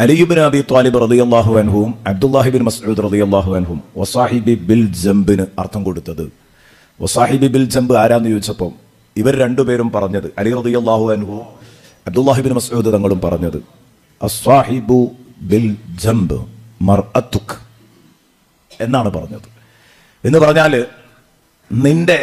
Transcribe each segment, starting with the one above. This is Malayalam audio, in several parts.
അലിയുബിൻ അബി താലിബ് റളിയല്ലാഹു അൻഹുവും അബ്ദുല്ലാഹിബിൻ മസ്ഊദ് റളിയല്ലാഹു അൻഹും വസാഹിബി ബിൽ ജംബിന് അർത്ഥം കൊടുത്തത് വസാഹിബി ബിൽ ജംബ് ആരാന്ന് ചോദിച്ചപ്പോൾ ഇവർ രണ്ടുപേരും പറഞ്ഞത് അലി റളിയല്ലാഹു അൻഹു അബ്ദുല്ലാഹിബിൻ മസ്ഊദ് തങ്ങളും പറഞ്ഞത് അസ്വാഹിബു ബിൽ ജംബ് മർഅത്തുക് എന്നാണ് പറഞ്ഞത് എന്ന് പറഞ്ഞാൽ നിന്റെ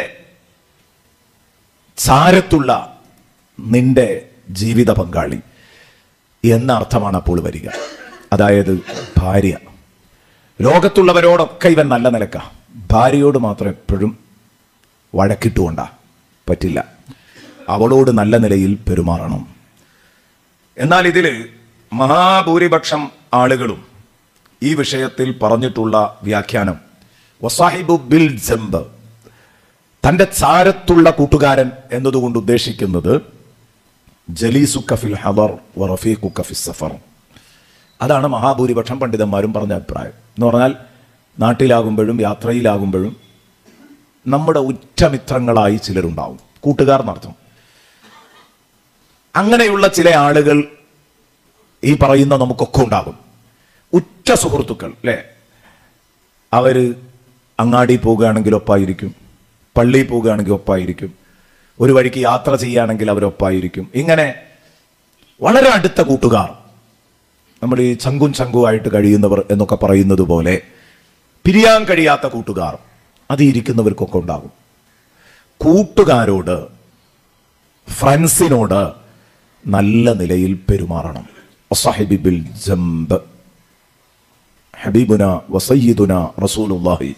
ചാരത്തുള്ള നിന്റെ ജീവിത പങ്കാളി എന്ന അർത്ഥമാണ് അപ്പോൾ വരിക അതായത് ഭാര്യ ലോകത്തുള്ളവരോടൊക്കെ ഇവൻ നല്ല നിലക്ക ഭാര്യയോട് മാത്രം എപ്പോഴും വഴക്കിട്ടുകൊണ്ടാ പറ്റില്ല അവളോട് നല്ല നിലയിൽ പെരുമാറണം എന്നാൽ ഇതിൽ മഹാഭൂരിപക്ഷം ആളുകളും ഈ വിഷയത്തിൽ പറഞ്ഞിട്ടുള്ള വ്യാഖ്യാനം വസാഹിബു ബിൽ ജംബ് തന്റെ ചാരത്തുള്ള കൂട്ടുകാരൻ എന്നതുകൊണ്ട് ഉദ്ദേശിക്കുന്നത് ജലീസു കഫിൽ ഹദർ വറഫീഖു കഫിൽ സഫർ അതാണ് മഹാഭൂരിപക്ഷം പണ്ഡിതന്മാരും പറഞ്ഞ അഭിപ്രായം എന്ന് പറഞ്ഞാൽ നാട്ടിലാകുമ്പോഴും യാത്രയിലാകുമ്പോഴും നമ്മുടെ ഉറ്റമിത്രങ്ങളായി ചിലരുണ്ടാവും കൂട്ടുകാർ എന്നർത്ഥം അങ്ങനെയുള്ള ചില ആളുകൾ ഈ പറയുന്ന നമുക്കൊക്കെ ഉണ്ടാകും ഉറ്റ സുഹൃത്തുക്കൾ അല്ലേ അവര് അങ്ങാടി പോകുകയാണെങ്കിൽ ഒപ്പായിരിക്കും പള്ളിയിൽ പോകുകയാണെങ്കിൽ ഒപ്പായിരിക്കും ഒരു വഴിക്ക് യാത്ര ചെയ്യുകയാണെങ്കിൽ അവരൊപ്പായിരിക്കും ഇങ്ങനെ വളരെ അടുത്ത കൂട്ടുകാർ നമ്മൾ ഈ ചങ്കും ചങ്കുമായിട്ട് കഴിയുന്നവർ എന്നൊക്കെ പറയുന്നത് പോലെ പിരിയാൻ കഴിയാത്ത കൂട്ടുകാർ അത് ഇരിക്കുന്നവർക്കൊക്കെ ഉണ്ടാകും കൂട്ടുകാരോട് ഫ്രണ്ട്സിനോട് നല്ല നിലയിൽ പെരുമാറണം വസഹിബി ബിൽ ജംബ് ഹബീബുന വസയ്യിദുന റസൂലുള്ളാഹി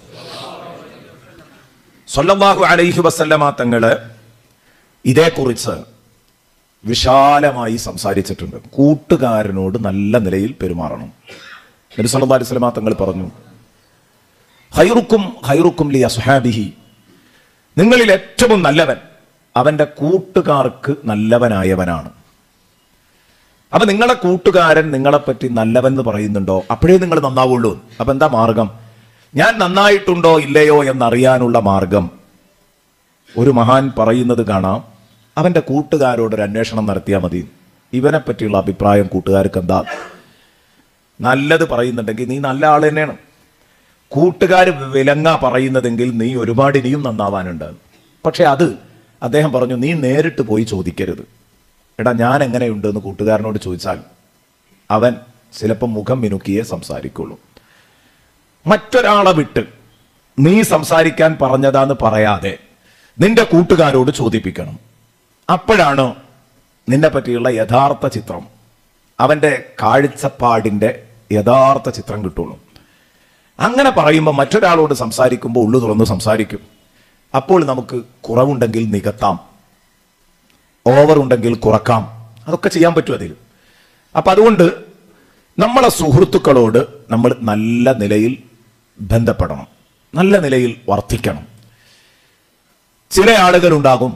സല്ലല്ലാഹു അലൈഹി വസല്ലമ തങ്ങള് ഇതേക്കുറിച്ച് വിശാലമായി സംസാരിച്ചിട്ടുണ്ട് കൂട്ടുകാരനോട് നല്ല നിലയിൽ പെരുമാറണം നബി സല്ലല്ലാഹു അലൈഹി വസല്ലമ തങ്ങൾ പറഞ്ഞു ഹൈറുക്കും ഹൈറുക്കും ലി അസ്ഹാബിഹി നിങ്ങളിൽ ഏറ്റവും നല്ലവൻ അവന്റെ കൂട്ടുകാർക്ക് നല്ലവനായവനാണ് അപ്പൊ നിങ്ങളെ കൂട്ടുകാരൻ നിങ്ങളെപ്പറ്റി നല്ലവൻ എന്ന് പറയുന്നുണ്ടോ അപ്പോഴേ നിങ്ങൾ നന്നാവുള്ളൂ അപ്പൊ എന്താ മാർഗം ഞാൻ നന്നായിട്ടുണ്ടോ ഇല്ലയോ എന്നറിയാനുള്ള മാർഗം ഒരു മഹാൻ പറയുന്നത് കാണാം അവന്റെ കൂട്ടുകാരോട് ഒരു അന്വേഷണം നടത്തിയാൽ മതി ഇവനെ പറ്റിയുള്ള അഭിപ്രായം കൂട്ടുകാർക്ക് എന്താ നല്ലത് പറയുന്നുണ്ടെങ്കിൽ നീ നല്ല ആൾ തന്നെയാണ് കൂട്ടുകാർ വിലങ്ങ പറയുന്നതെങ്കിൽ നീ ഒരുപാട് ഇനിയും നന്നാവാനുണ്ട് പക്ഷെ അത് അദ്ദേഹം പറഞ്ഞു നീ നേരിട്ട് പോയി ചോദിക്കരുത് എടാ ഞാൻ എങ്ങനെയുണ്ട് എന്ന് കൂട്ടുകാരനോട് ചോദിച്ചാൽ അവൻ ചിലപ്പോൾ മുഖം മിനുക്കിയേ സംസാരിക്കുള്ളൂ മറ്റൊരാളെ വിട്ട് നീ സംസാരിക്കാൻ പറഞ്ഞതാന്ന് പറയാതെ നിന്റെ കൂട്ടുകാരോട് ചോദിപ്പിക്കണം അപ്പോഴാണ് നിന്നെ പറ്റിയുള്ള യഥാർത്ഥ ചിത്രം അവന്റെ കാഴ്ചപ്പാടിന്റെ യഥാർത്ഥ ചിത്രം കിട്ടുള്ളൂ അങ്ങനെ പറയുമ്പോൾ മറ്റൊരാളോട് സംസാരിക്കുമ്പോൾ ഉള്ളു തുറന്ന് സംസാരിക്കും അപ്പോൾ നമുക്ക് കുറവുണ്ടെങ്കിൽ നികത്താം ഓവർ ഉണ്ടെങ്കിൽ കുറക്കാം അതൊക്കെ ചെയ്യാൻ പറ്റും അതിൽ അപ്പൊ അതുകൊണ്ട് നമ്മളെ സുഹൃത്തുക്കളോട് നമ്മൾ നല്ല നിലയിൽ ബന്ധപ്പെടണം നല്ല നിലയിൽ വർത്തിക്കണം ചില ആളുകളുണ്ടാകും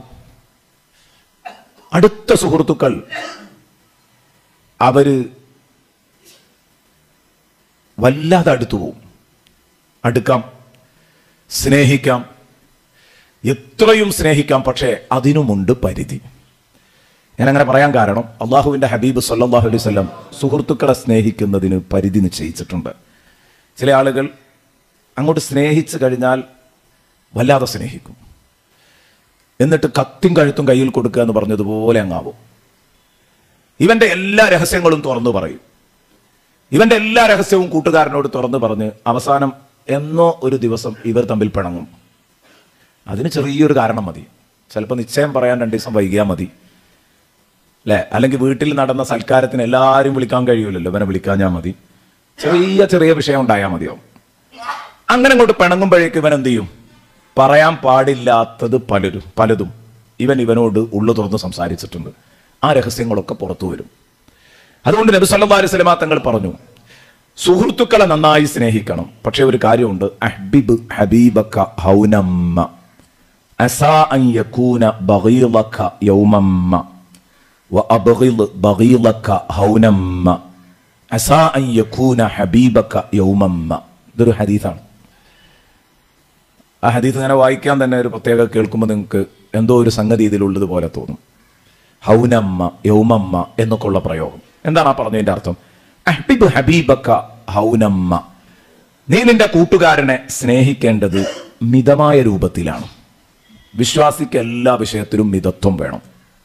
അടുത്ത സുഹൃത്തുക്കൾ അവര് വല്ലാതെ അടുത്തു പോവും അടുക്കാം സ്നേഹിക്കാം എത്രയും സ്നേഹിക്കാം പക്ഷേ അതിനുമുണ്ട് പരിധി ഞാൻ അങ്ങനെ പറയാൻ കാരണം അള്ളാഹുവിന്റെ ഹബീബ് സല്ലാഹു അലൈഹി വസല്ലം സുഹൃത്തുക്കളെ സ്നേഹിക്കുന്നതിന് പരിധി നിശ്ചയിച്ചിട്ടുണ്ട് ചില ആളുകൾ അങ്ങോട്ട് സ്നേഹിച്ചു കഴിഞ്ഞാൽ വല്ലാതെ സ്നേഹിക്കും എന്നിട്ട് കത്തും കഴുത്തും കയ്യിൽ കൊടുക്കുക എന്ന് പറഞ്ഞതുപോലെ അങ്ങാവും ഇവന്റെ എല്ലാ രഹസ്യങ്ങളും തുറന്നു പറയും ഇവന്റെ എല്ലാ രഹസ്യവും കൂട്ടുകാരനോട് തുറന്നു പറഞ്ഞ് അവസാനം എന്നോ ഒരു ദിവസം ഇവർ തമ്മിൽ പിണങ്ങും അതിന് ചെറിയൊരു കാരണം മതി ചിലപ്പോൾ നിശ്ചയം പറയാൻ രണ്ട് ദിവസം വൈകിയാൽ മതി അല്ലെ അല്ലെങ്കിൽ വീട്ടിൽ നടന്ന സൽക്കാരത്തിന് എല്ലാവരും വിളിക്കാൻ കഴിയൂലല്ലോ ഇവനെ വിളിക്കാൻ ഞാൻ മതി ചെറിയ ചെറിയ വിഷയം ഉണ്ടായാൽ മതിയാവും അങ്ങനെ അങ്ങോട്ട് പിണങ്ങുമ്പോഴേക്ക് ഇവൻ എന്ത് ചെയ്യും പറയാൻ പാടില്ലാത്തത് പലരും പലതും ഇവൻ ഇവനോട് ഉള്ളു തുറന്ന് സംസാരിച്ചിട്ടുണ്ട് ആ രഹസ്യങ്ങളൊക്കെ പുറത്തു വരും അതുകൊണ്ട് നബി സല്ലല്ലാഹു അലൈഹി വസല്ലമ തങ്ങൾ പറഞ്ഞു സുഹൃത്തുക്കളെ നന്നായി സ്നേഹിക്കണം പക്ഷെ ഒരു കാര്യമുണ്ട് അഹ്ബിബ് ഹബീബക്ക ഹൗനമ്മ അസാ അൻ യകൂന ബഗീളക യൗമമ്മ വഅബ്ഗിദ് ബഗീളക ഹൗനമ്മ അസാ അൻ യകൂന ഹബീബക യൗമമ്മ ഇതൊരു ഹദീസാണ് ആ ഹദീസ് ഇങ്ങനെ വായിക്കാൻ തന്നെ ഒരു പ്രത്യേക കേൾക്കുമ്പോൾ നിങ്ങൾക്ക് എന്തോ ഒരു സംഗതി ഇതിലുള്ളത് പോലെ തോന്നും ഹൗനമ്മ യൗമമ്മ എന്നൊക്കെ ഉള്ള പ്രയോഗം എന്താണ് ആ പറഞ്ഞതിന്റെ അർത്ഥം അഹ്ബിബ് ഹബീബക്ക ഹൗനമ്മ നീ നിന്റെ കൂട്ടുകാരനെ സ്നേഹിക്കേണ്ടത് മിതമായ രൂപത്തിലാണ് വിശ്വാസിക്ക് എല്ലാ വിഷയത്തിലും മിതത്വം വേണം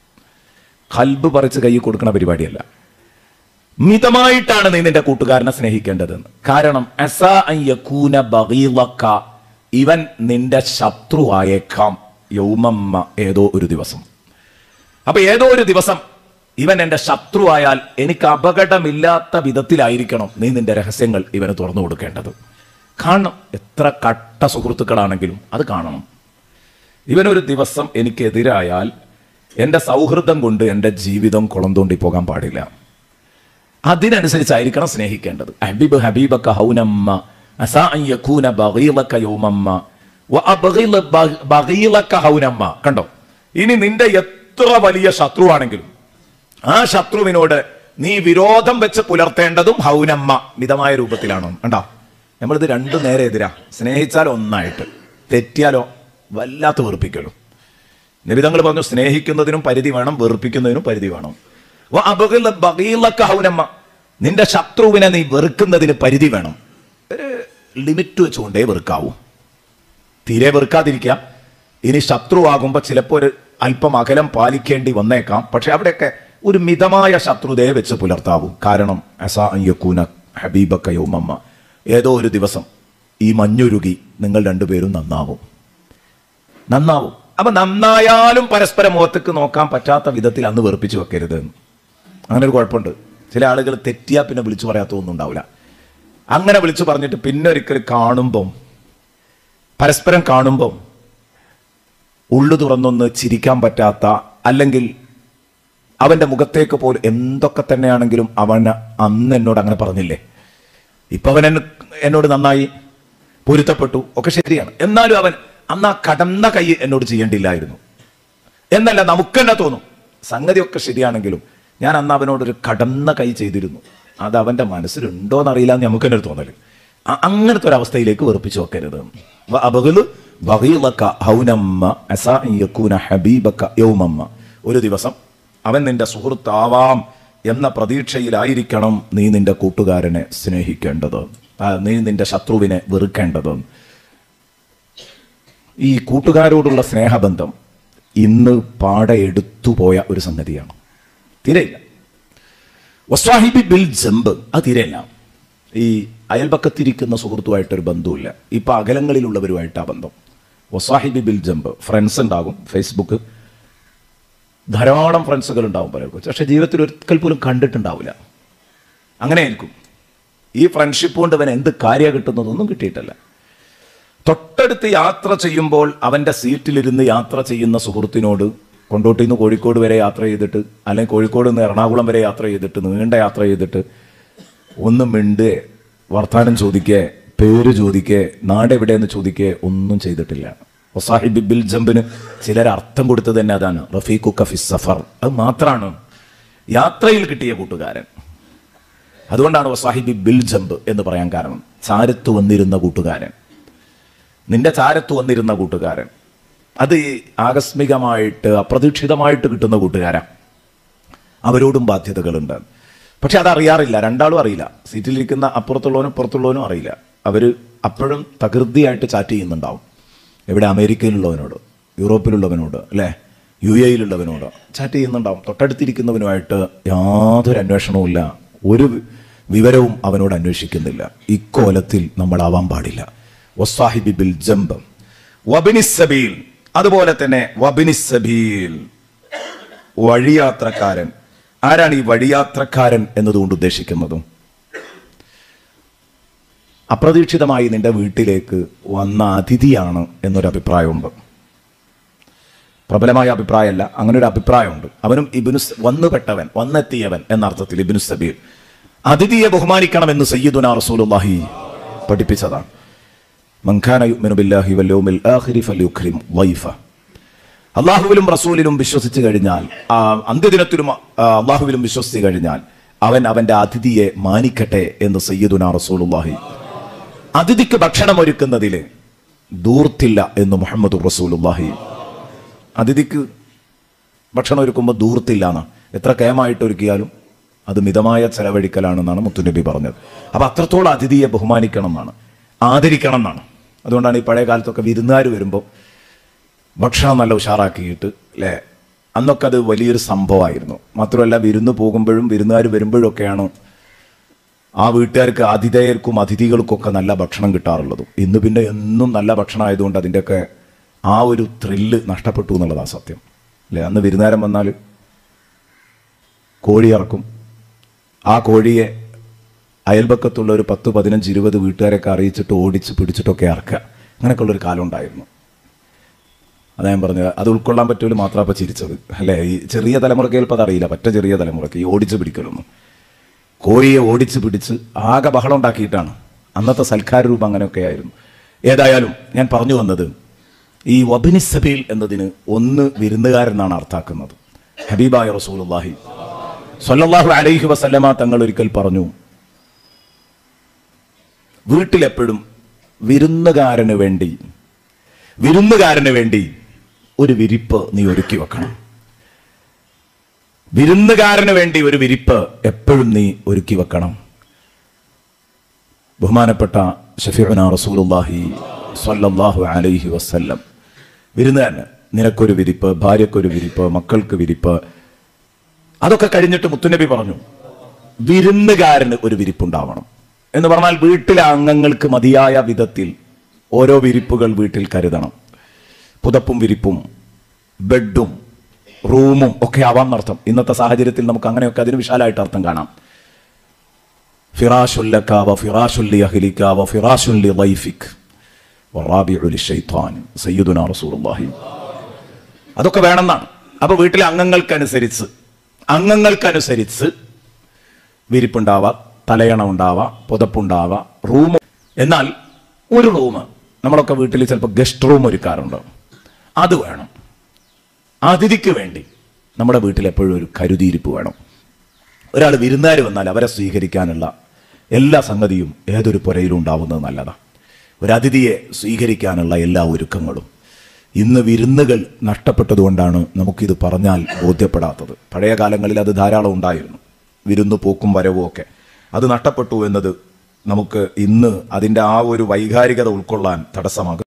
കൽബ് പറിച്ച് കൈ കൊടുക്കുന്ന പരിപാടിയല്ല മിതമായിട്ടാണ് നീ നിന്റെ കൂട്ടുകാരനെ സ്നേഹിക്കേണ്ടതെന്ന് കാരണം അസാ അൻ യകൂന ബഗീളക, ഇവൻ നിന്റെ ശത്രുവായേക്കാം യൗമമ്മ ഏതോ ഒരു ദിവസം അപ്പൊ ഏതോ ഒരു ദിവസം ഇവൻ എന്റെ ശത്രുവായാൽ എനിക്ക് അപകടമില്ലാത്ത വിധത്തിലായിരിക്കണം നീ നിന്റെ രഹസ്യങ്ങൾ ഇവന് തുറന്നു കൊടുക്കേണ്ടത് കാണണം എത്ര കട്ട സുഹൃത്തുക്കളാണെങ്കിലും അത് കാണണം ഇവനൊരു ദിവസം എനിക്കെതിരായാൽ എൻ്റെ സൗഹൃദം കൊണ്ട് എൻ്റെ ജീവിതം കുളം തോണ്ടി പോകാൻ പാടില്ല അതിനനുസരിച്ചായിരിക്കണം സ്നേഹിക്കേണ്ടത് ഹബീബ് ഹബീബക്ക ഹൗനമ്മ അസാ അൻ യകൂന ബഗീളക യൗമമ്മ വ അബ്ഗിള ബ- ബഗീളക ഹൗനമ്മ കണ്ടോ ഇനി നിന്റെ എത്ര വലിയ ശത്രുവാണെങ്കിലും ആ ശത്രുവിനോട് നീ വിരോധം വെച്ച് പുലർത്തേണ്ടതും ഹൗനമ്മ മിതമായ രൂപത്തിലാണോ കണ്ടോ നമ്മളിത് രണ്ടു നേരെ എതിരാ സ്നേഹിച്ചാൽ ഒന്നായിട്ട് തെറ്റിയാലോ വല്ലാത്ത വെറുപ്പിക്കലും നിബിതങ്ങൾ പറഞ്ഞു സ്നേഹിക്കുന്നതിനും പരിധി വേണം വെറുപ്പിക്കുന്നതിനും പരിധി വേണം വ അബ്ഗിള ബഗീളക ഹൗനമ്മ നിന്റെ ശത്രുവിനെ നീ വെറുക്കുന്നതിന് പരിധി വേണം ഒരു ലിമിറ്റ് വെച്ചുകൊണ്ടേ വെറുക്കാവൂ തീരെ വെറുക്കാതിരിക്കാം ഇനി ശത്രുവാകുമ്പോൾ ചിലപ്പോൾ ഒരു അല്പം അകലം പാലിക്കേണ്ടി വന്നേക്കാം പക്ഷെ അവിടെയൊക്കെ ഒരു മിതമായ ശത്രുതയെ വെച്ച് പുലർത്താവൂ കാരണം അസാ അയ്യക്കൂന ഹബീബക്ക യൗമമ്മ ഏതോ ഒരു ദിവസം ഈ മഞ്ഞുരുകി നിങ്ങൾ രണ്ടുപേരും നന്നാവും നന്നാവും അപ്പൊ നന്നായാലും പരസ്പര മുഖത്തേക്ക് നോക്കാൻ പറ്റാത്ത വിധത്തിൽ അന്ന് വെറുപ്പിച്ചു വെക്കരുത് എന്ന്. അങ്ങനെ ഒരു കുഴപ്പമുണ്ട് ചില ആളുകൾ തെറ്റിയാ പിന്നെ വിളിച്ചു പറയാത്തൊന്നും ഉണ്ടാവില്ല അങ്ങനെ വിളിച്ചു പറഞ്ഞിട്ട് പിന്നെ ഒരിക്കൽ കാണുമ്പം പരസ്പരം കാണുമ്പം ഉള്ളു തുറന്നൊന്ന് ചിരിക്കാൻ പറ്റാത്ത അല്ലെങ്കിൽ അവന്റെ മുഖത്തേക്ക് പോലും എന്തൊക്കെ തന്നെയാണെങ്കിലും അവൻ അന്ന് എന്നോട് അങ്ങനെ പറഞ്ഞില്ലേ ഇപ്പൊ അവൻ എന്നെ- എന്നോട് നന്നായി പൊരുത്തപ്പെട്ടു ഒക്കെ ശരിയാണ് എന്നാലും അവൻ അന്ന് ആ കടന്ന കൈ എന്നോട് ചെയ്യേണ്ടില്ലായിരുന്നു എന്നല്ല നമുക്ക് തന്നെ തോന്നും സംഗതിയൊക്കെ ശരിയാണെങ്കിലും ഞാൻ അന്ന് അവനോടൊരു കടന്ന കൈ ചെയ്തിരുന്നു അത് അവന്റെ മനസ്സിലുണ്ടോ എന്നറിയില്ല എന്ന് നമുക്ക് തന്നെ ഒരു തോന്നല് അ- അങ്ങനത്തെ ഒരു അവസ്ഥയിലേക്ക് വെറുപ്പിച്ചു വെക്കരുത് വ അബഗലു ബഗീളക ഹൗനമ്മ അസാ അൻ യകൂന ഹബീബക യൗമമ്മ ഒരു ദിവസം അവൻ നിന്റെ സുഹൃത്താവാം എന്ന പ്രതീക്ഷയിലായിരിക്കണം നീ നിന്റെ കൂട്ടുകാരനെ സ്നേഹിക്കേണ്ടത് ആ, നീ നിന്റെ ശത്രുവിനെ വെറുക്കേണ്ടത് ഈ കൂട്ടുകാരോടുള്ള സ്നേഹബന്ധം ഇന്ന് പാടെ എടുത്തുപോയ ഒരു സംഗതിയാണ് തീരെയില്ല വസ്വാഹിബി ബിൽ ജമ്പ് അത് തീരെയില്ല ഈ അയൽപക്കത്തിരിക്കുന്ന സുഹൃത്തുമായിട്ടൊരു ബന്ധമില്ല ഇപ്പൊ അകലങ്ങളിലുള്ളവരുമായിട്ടാ ബന്ധം വസ്വാഹിബി ബിൽ ജമ്പ് ഫ്രണ്ട്സ് ഉണ്ടാകും ഫേസ്ബുക്ക് ധാരാളം ഫ്രണ്ട്സുകൾ ഉണ്ടാവും പലർക്കും പക്ഷെ ജീവിതത്തിൽ ഒരിക്കൽ പോലും കണ്ടിട്ടുണ്ടാവില്ല അങ്ങനെ ആയിരിക്കും ഈ ഫ്രണ്ട്ഷിപ്പ് കൊണ്ട് അവൻ എന്ത് കാര്യ കിട്ടുന്നതൊന്നും കിട്ടിയിട്ടല്ല തൊട്ടടുത്ത് യാത്ര ചെയ്യുമ്പോൾ അവന്റെ സീറ്റിലിരുന്ന് യാത്ര ചെയ്യുന്ന സുഹൃത്തിനോട് കൊണ്ടോട്ടിൽ നിന്ന് കോഴിക്കോട് വരെ യാത്ര ചെയ്തിട്ട് അല്ലെങ്കിൽ കോഴിക്കോട് നിന്ന് എറണാകുളം വരെ യാത്ര ചെയ്തിട്ട് നീണ്ട യാത്ര ചെയ്തിട്ട് ഒന്ന് മിണ്ട് വർത്താനം ചോദിക്കേ പേര് ചോദിക്കേ നാട് എവിടെയെന്ന് ചോദിക്കേ ഒന്നും ചെയ്തിട്ടില്ല ഒസാഹിബി ബിൽ ജമ്പിന് ചിലർ അർത്ഥം കൊടുത്തത് തന്നെ അതാണ് റഫീഖുക്ക ഫി സഫർ അത് മാത്രമാണ് യാത്രയിൽ കിട്ടിയ കൂട്ടുകാരൻ അതുകൊണ്ടാണ് വസാഹിബി ബിൽ ജമ്പ് എന്ന് പറയാൻ കാരണം ചാരത്ത് വന്നിരുന്ന കൂട്ടുകാരൻ നിന്റെ ചാരത്ത് വന്നിരുന്ന കൂട്ടുകാരൻ അത് ഈ ആകസ്മികമായിട്ട് അപ്രതീക്ഷിതമായിട്ട് കിട്ടുന്ന കൂട്ടുകാരാ അവരോടും ബാധ്യതകളുണ്ട് പക്ഷെ അതറിയാറില്ല രണ്ടാളും അറിയില്ല സീറ്റിലിരിക്കുന്ന അപ്പുറത്തുള്ളവനും പുറത്തുള്ളവനും അറിയില്ല അവര് അപ്പോഴും തകൃതിയായിട്ട് ചാറ്റ് ചെയ്യുന്നുണ്ടാവും എവിടെ അമേരിക്കയിലുള്ളവനോട് യൂറോപ്പിലുള്ളവനോട് അല്ലേ യു എയിലുള്ളവനോട് ചാറ്റ് ചെയ്യുന്നുണ്ടാവും തൊട്ടടുത്തിരിക്കുന്നവനുമായിട്ട് യാതൊരു അന്വേഷണവും ഇല്ല ഒരു വി- വിവരവും അവനോട് അന്വേഷിക്കുന്നില്ല ഇക്കോലത്തിൽ നമ്മളാവാൻ പാടില്ല വസ്സാഹിബി ബിൽ ജംബ് വബിനിസബീൽ അതുപോലെ തന്നെ വബിനിസബീൽ വഴിയാത്രക്കാരൻ ആരാണ് ഈ വഴിയാത്രക്കാരൻ എന്നതുകൊണ്ട് ഉദ്ദേശിക്കുന്നത് അപ്രതീക്ഷിതമായി നിന്റെ വീട്ടിലേക്ക് വന്ന അതിഥിയാണ് എന്നൊരു അഭിപ്രായമുണ്ട് പ്രബലമായ അഭിപ്രായമല്ല അങ്ങനെ ഒരു അഭിപ്രായമുണ്ട് അവനും ഇബിനുസ് വന്നുപെട്ടവൻ വന്നെത്തിയവൻ എന്ന അർത്ഥത്തിൽ ഇബിനു സബീർ അതിഥിയെ ബഹുമാനിക്കണമെന്ന് സയ്യിദുന റസൂലുള്ളാഹി പഠിപ്പിച്ചതാണ് മൻഖാന യുഅ്മിനു ബില്ലാഹി വൽ യൗമിൽ ആഖിരി ഫല്യുക്രിം വൈഫ അള്ളാഹുവിലും റസൂലിലും വിശ്വസിച്ചു കഴിഞ്ഞാൽ ആ അന്ത്യദിനത്തിലും ആ, അള്ളാഹുവിലും വിശ്വസിച്ചു കഴിഞ്ഞാൽ അവൻ അവന്റെ അതിഥിയെ മാനിക്കട്ടെ എന്ന് സയ്യിദുന റസൂലുള്ളാഹി അതിഥിക്ക് ഭക്ഷണം ഒരുക്കുന്നതിൽ ദൂർത്തില്ല എന്ന് മുഹമ്മദ് റസൂലുള്ളാഹി അതിഥിക്ക് ഭക്ഷണം ഒരുക്കുമ്പോൾ ദൂർത്തില്ല എന്നാ എത്ര കേമായിട്ട് ഒരുക്കിയാലും അത് മിതമായ ചെലവഴിക്കലാണെന്നാണ് മുത്തുനബി പറഞ്ഞത് അപ്പൊ അത്രത്തോളം അതിഥിയെ ബഹുമാനിക്കണം എന്നാണ് ആദരിക്കണം എന്നാണ് അതുകൊണ്ടാണ് ഈ പഴയ കാലത്തൊക്കെ വിരുന്നുകാർ വരുമ്പോൾ ഭക്ഷണം നല്ല ഉഷാറാക്കിയിട്ട് അല്ലേ അന്നൊക്കെ അത് വലിയൊരു സംഭവമായിരുന്നു മാത്രമല്ല വിരുന്ന് പോകുമ്പോഴും വിരുന്നുകാർ വരുമ്പോഴൊക്കെയാണ് ആ വീട്ടുകാർക്ക് ആതിഥേയർക്കും അതിഥികൾക്കൊക്കെ നല്ല ഭക്ഷണം കിട്ടാറുള്ളത് ഇന്ന് പിന്നെ എന്നും നല്ല ഭക്ഷണം ആയതുകൊണ്ട് അതിൻ്റെയൊക്കെ ആ ഒരു ത്രില്ല് നഷ്ടപ്പെട്ടു എന്നുള്ളതാണ് സത്യം അല്ലേ അന്ന് വിരുന്നേരം വന്നാൽ കോഴി ഇറക്കും ആ കോഴിയെ അയൽപക്കത്തുള്ള ഒരു പത്ത് പതിനഞ്ച് ഇരുപത് വീട്ടുകാരൊക്കെ അറിയിച്ചിട്ട് ഓടിച്ച് പിടിച്ചിട്ടൊക്കെ ഇറക്കുക അങ്ങനെയൊക്കെയുള്ളൊരു കാലം ഉണ്ടായിരുന്നു അതാ ഞാൻ പറഞ്ഞത് അത് ഉൾക്കൊള്ളാൻ പറ്റുമല്ലോ മാത്രം അപ്പം ചിരിച്ചത് അല്ലേ ഈ ചെറിയ തലമുറയ്ക്ക് ചിലപ്പോൾ അതറിയില്ല പറ്റ ചെറിയ തലമുറയ്ക്ക് ഈ ഓടിച്ച് പിടിക്കലൊന്നും കോഴിയെ ഓടിച്ച് പിടിച്ച് ആകെ ബഹളം ഉണ്ടാക്കിയിട്ടാണ് അന്നത്തെ സൽക്കാര രൂപം അങ്ങനെയൊക്കെ ആയിരുന്നു ഏതായാലും ഞാൻ പറഞ്ഞു വന്നത് ഈ വബിനിസബീൽ എന്നതിന് ഒന്ന് വിരുന്നുകാരെന്നാണ് അർത്ഥാക്കുന്നത് ഹബീബായ റസൂലുള്ളാഹി സ്വല്ലല്ലാഹു അലൈഹി വസല്ലമ തങ്ങൾ ഒരിക്കൽ പറഞ്ഞു വീട്ടിലെപ്പോഴും വിരുന്നുകാരന് വേണ്ടി വിരുന്നുകാരന് വേണ്ടി ഒരു വിരിപ്പ് നീ ഒരുക്കി വെക്കണം വിരുന്നുകാരന് വേണ്ടി ഒരു വിരിപ്പ് എപ്പോഴും നീ ഒരുക്കി വെക്കണം ബഹുമാനപ്പെട്ട ഷഫീഉന റസൂലുള്ളാഹി സ്വല്ലല്ലാഹു അലൈഹി വസല്ലം വിരുന്നുകാരന് നിനക്കൊരു വിരിപ്പ് ഭാര്യക്കൊരു വിരിപ്പ് മക്കൾക്ക് വിരിപ്പ് അതൊക്കെ കഴിഞ്ഞിട്ട് മുത്തുനബി പറഞ്ഞു വിരുന്നുകാരന് ഒരു വിരിപ്പുണ്ടാവണം എന്ന് പറഞ്ഞാൽ വീട്ടിലെ അംഗങ്ങൾക്ക് മതിയായ വിധത്തിൽ ഓരോ വിരിപ്പുകൾ വീട്ടിൽ കരുതണം പുതപ്പും വിരിപ്പും ബെഡും റൂമും ഒക്കെ ആവാം എന്നർത്ഥം ഇന്നത്തെ സാഹചര്യത്തിൽ നമുക്ക് അങ്ങനെയൊക്കെ അതിന് വിശാലമായിട്ട് അർത്ഥം കാണാം ഫിറാഷുല്ലക വ ഫിറാഷുല്ലി അഹ്ലിക വ ഫിറാഷുല്ലി ളൈഫിക് വറാബിഉ ലിശൈത്താൻ സയ്യിദുനാ റസൂലുള്ളാഹി അതൊക്കെ വേണമെന്നാണ് അപ്പൊ വീട്ടിലെ അംഗങ്ങൾക്കനുസരിച്ച് അംഗങ്ങൾക്കനുസരിച്ച് വിരിപ്പുണ്ടാവാം തലയണ ഉണ്ടാവാം പുതപ്പുണ്ടാവാം റൂം എന്നാൽ ഒരു റൂം നമ്മളൊക്കെ വീട്ടിൽ ചിലപ്പോൾ ഗസ്റ്റ് റൂം ഒരുക്കാറുണ്ട് അത് വേണം അതിഥിക്ക് വേണ്ടി നമ്മുടെ വീട്ടിൽ എപ്പോഴും ഒരു കരുതിയിരിപ്പ് വേണം ഒരാൾ വിരുന്നുകാർ വന്നാൽ അവരെ സ്വീകരിക്കാനുള്ള എല്ലാ സംഗതിയും ഏതൊരു പുരയിലും ഉണ്ടാവുന്നത് നല്ലതാണ് ഒരു അതിഥിയെ സ്വീകരിക്കാനുള്ള എല്ലാ ഒരുക്കങ്ങളും ഇന്ന് വിരുന്നുകൾ നഷ്ടപ്പെട്ടതുകൊണ്ടാണ് നമുക്കിത് പറഞ്ഞാൽ ബോധ്യപ്പെടാത്തത് പഴയ കാലങ്ങളിൽ അത് ധാരാളം ഉണ്ടായിരുന്നു വിരുന്നു പോക്കും വരവും ഒക്കെ അത് നഷ്ടപ്പെട്ടു എന്നത് നമുക്ക് ഇന്ന് അതിൻ്റെ ആ ഒരു വൈകാരികത ഉൾക്കൊള്ളാൻ തടസ്സമാകും